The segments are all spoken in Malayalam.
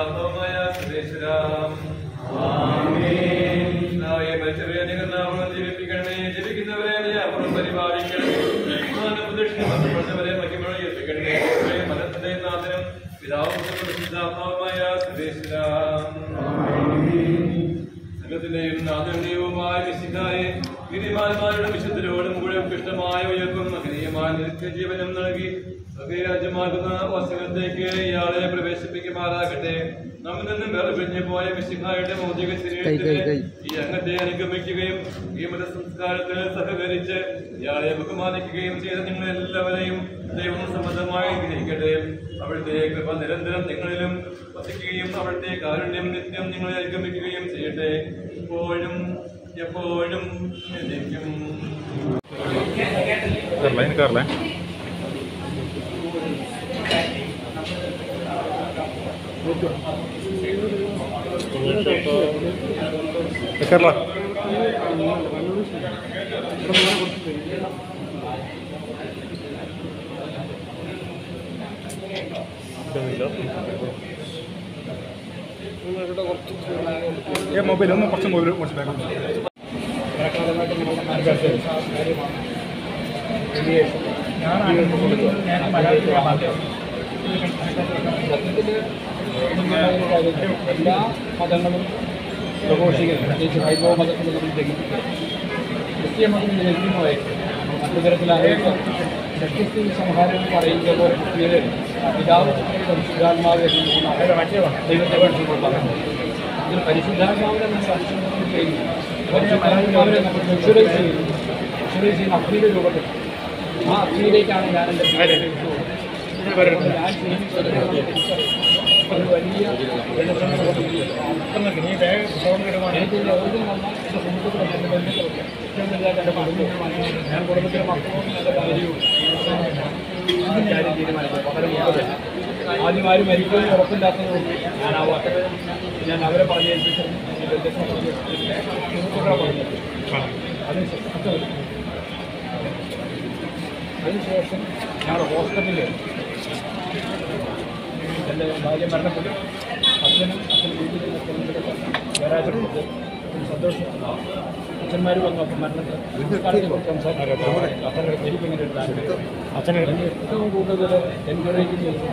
പരിശുദ്ധാത്മാവായ സർവേശ്വരാം മരിച്ചവരെ നിങ്ങൾ നാമം ജീവിപ്പിക്കണമേ ജീവിക്കുന്നവരെ നീ അപ്പുറം പരിപാലിക്കണമേ പ്രദക്ഷിണവരെ മഹിമഴ ഏൽപ്പിക്കണമേ മനസ്സിന്റെ നാഥനും പിതാവും പരിശുദ്ധാത്മാവുമായ സർവേശ്വരാം സംഘത്തിന്റെയും നാദനീയവുമായ വിശുദ്ധായെ ഗിരിമാന്മാരുടെ വിശുദ്ധരോടും കൂടെ ഇഷ്ടമായ ഉയർപ്പും മകനീയമായ നിത്യജീവനം നൽകി സ്വകരാജ്യമാകുന്ന വസനത്തേക്ക് ഇയാളെ പ്രവേശിപ്പിക്കുമാറാകട്ടെ നമ്മിൽ നിന്നും വേർപിരിഞ്ഞു പോയ വിശുദ്ധായുടെ മൗലികത്തിന് ഈ അംഗത്തെ അനുഗമിക്കുകയും ഈ മതസംസ്കാരത്തിൽ സഹകരിച്ച് ഇയാളെ ബഹുമാനിക്കുകയും ചെയ്ത നിങ്ങൾ എല്ലാവരെയും ദൈവം സംബന്ധമായി ഗ്രഹിക്കട്ടെ അവിടുത്തെ കൃപ നിരന്തരം നിങ്ങളിലും വസിക്കുകയും അവിടുത്തെ കാരുണ്യം നിത്യം നിങ്ങളെ അനുഗമിക്കുകയും ചെയ്യട്ടെ എപ്പോഴും എപ്പോഴും എന്നേക്കും കയറലേ ഇനി കയറലേ കയറല ഏ മൊബൈൽ ഒന്ന് കുറച്ച് മൊബൈൽ കുറച്ച് ബാക്ക് എല്ലാ മതങ്ങളും പ്രഘോഷിക്കുന്നു പ്രത്യേകിച്ച് ഹൈന്ദവ മതത്തിൽ നമ്മൾ ഗ്രഹിക്കുന്നത് ക്രിസ്ത്യ മതം ലഭ്യമായി മറ്റു തരത്തിലായാലും സത്യസ്ഥിതി സംഹാരം എന്ന് പറയുന്നത് പോലെ ക്രിസ്ത്യത പിതാവ് പരിശുദ്ധാത്മാവ് എന്ന് ദൈവത്തെ പഠിച്ചുകൊണ്ട് പറയുന്നത് ഇതിൽ പരിശുദ്ധാത്മാവിനെ നമ്മൾ സംശയം ചെയ്യുന്നു പരിശുദ്ധാത്മാവിനെ നമ്മൾ വിഷ്വലൈസ് ചെയ്യുന്നു വിഷ്വലൈസ് ചെയ്യുന്ന അഗ്നിയുടെ രൂപത്തിൽ ആ അഗ്നിയിലേക്കാണ് ഞാൻ എൻ്റെ ഞാൻ ചെയ്യുന്നത് ഒരു വലിയ വെള്ളത്തിന് ഞാൻ കുടുംബത്തിലെ മക്കളും എൻ്റെ ഭാര്യയും കാര്യം തീരുമാനിച്ചത് വളരെ മുമ്പ് ആദ്യം ആരും മരിക്കുമെന്ന് ഉറപ്പില്ലാത്തതുകൊണ്ട് ഞാൻ ആ വാക്ക് ഞാൻ അവരെ പറഞ്ഞു ഏൽപ്പിച്ചു അതിനുശേഷം അതിനുശേഷം ഞങ്ങളുടെ ഹോസ്പിറ്റലിൽ എൻ്റെ ഭാര്യ മരണപ്പെട്ടു അച്ഛനും അച്ഛൻ വീട്ടിൽ വരാതിരുന്നത് സന്തോഷം അച്ഛന്മാർ വന്നു അപ്പം മരണത്തെ അച്ഛനെ എനിക്കിങ്ങനെ ഒരു താല്പര്യം അച്ഛനെ എന്നെ ഏറ്റവും കൂടുതൽ എൻകറേജ് ചെയ്യുന്നത്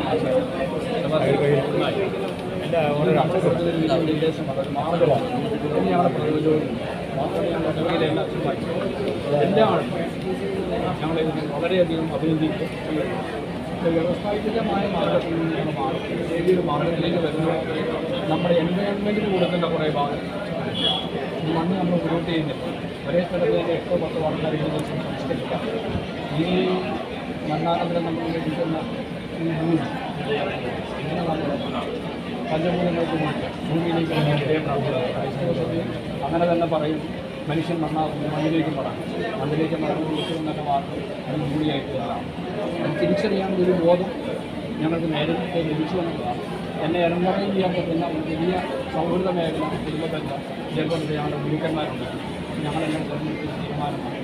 എൻ്റെ ഓരോ അച്ഛൻ വിദേശം വളരെ മാതൃകമാണ് എന്ന് ഞങ്ങളുടെ പ്രയോജനവും മാത്രമേ ഞങ്ങളുടെ കവിയിലെ എല്ലാ അച്ഛന്മാരും എല്ലാം ഞങ്ങളെ ഇതിനെ വളരെയധികം അഭിനന്ദിക്കും വ്യവസായികമായ മാർഗത്തിൽ നിന്ന് ഞങ്ങൾ മാറി ശരിയൊരു മാർഗത്തിലേക്ക് വരുമ്പോൾ നമ്മുടെ എൻവയോൺമെൻറ്റിന് കൊടുക്കേണ്ട കുറേ ഭാഗം ഈ മണ്ണ് നമ്മൾ ഗ്രൂട്ട് ചെയ്യുന്നില്ല ഒരേ സ്ഥലത്ത് തന്നെ എട്ടോ പത്തോ ആൾക്കാർ ഇരുന്ന് സംസ്കരിക്കാം ഈ മണ്ണാനന്തരം നമ്മൾ ലഭിക്കുന്ന ഈ ഭൂമി ഇങ്ങനെ നമ്മൾ പഞ്ചഭൂതങ്ങൾക്ക് മാറ്റാം ഭൂമിയിലേക്ക് നമ്മൾ വിധേയപ്പെടാം. ക്രൈസ്തവ സഭയിൽ അങ്ങനെ തന്നെ പറയും മനുഷ്യൻ മണ്ണാകുന്നു മണ്ണിലേക്ക് മടങ്ങും മണ്ണിലേക്ക് മടങ്ങും എന്നൊക്കെ വാർത്ത അത് ഭൂമിയായിട്ട് വന്നതാണ് അത് തിരിച്ചറിയാനുള്ള ഒരു ബോധം ഞങ്ങൾക്ക് നേരത്തെ ലഭിച്ചു എന്നുള്ളതാണ് എന്നെ എൻമറയും ചെയ്യാൻ പറ്റുന്ന ഒരു വലിയ സൗഹൃദ മേഖല കുടുംബബന്ധം ഇതേപോലെ ഞങ്ങളുടെ ഗുരുക്കന്മാരുണ്ട് ഞങ്ങളെല്ലാം തെരഞ്ഞെടുത്ത തീരുമാനമാണ്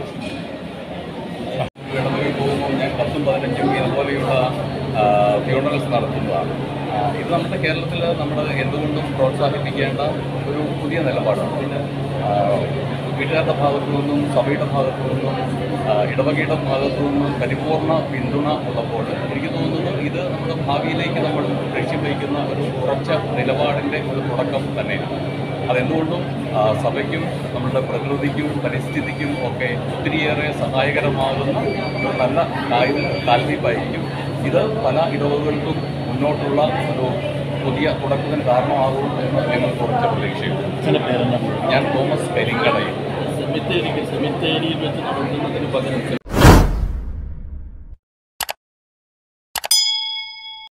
ഇടവകയിൽ പോകുമ്പോൾ ഞാൻ പത്തും പതിനഞ്ചും ഇതുപോലെയുള്ള ഫ്യൂണറൽസ് നടത്തുന്നതാണ് ആ, ഇത് നമ്മുടെ കേരളത്തിൽ നമ്മൾ എന്തുകൊണ്ടും പ്രോത്സാഹിപ്പിക്കേണ്ട ഒരു പുതിയ നിലപാടാണ് പിന്നെ ആ, വീട്ടുകാരുടെ ഭാഗത്തു നിന്നും സഭയുടെ ഭാഗത്തു നിന്നും ആ, ഇടവകയുടെ ഭാഗത്തു നിന്നും പരിപൂർണ പിന്തുണ ഉള്ളപ്പോൾ എനിക്ക് തോന്നുന്നത് ഇത് നമ്മുടെ ഭാവിയിലേക്ക് നമ്മൾ ലക്ഷ്യം വയ്ക്കുന്ന ഒരു ഉറച്ച നിലപാടിൻ്റെ ഒരു തുടക്കം തന്നെയാണ് അതെന്തുകൊണ്ടും ആ, സഭയ്ക്കും നമ്മുടെ പ്രകൃതിക്കും പരിസ്ഥിതിക്കും ഒക്കെ ഒത്തിരിയേറെ സഹായകരമാകുന്ന ഒരു നല്ല കായിക കാൽവയ്പായിരിക്കും ഇത് പല ഇടവുകൾക്കും മുന്നോട്ടുള്ള ഒരു പുതിയ തുടക്കത്തിന് കാരണമാകും എന്ന് ഞങ്ങൾക്ക് ഉറച്ച പ്രതീക്ഷയുണ്ട് ഞാൻ തോമസ് കരിങ്കടയിൽ സെമിത്തേരിക്ക് സെമിത്തേരിയിൽ വെച്ച് നടത്തുന്നതിന് പകരം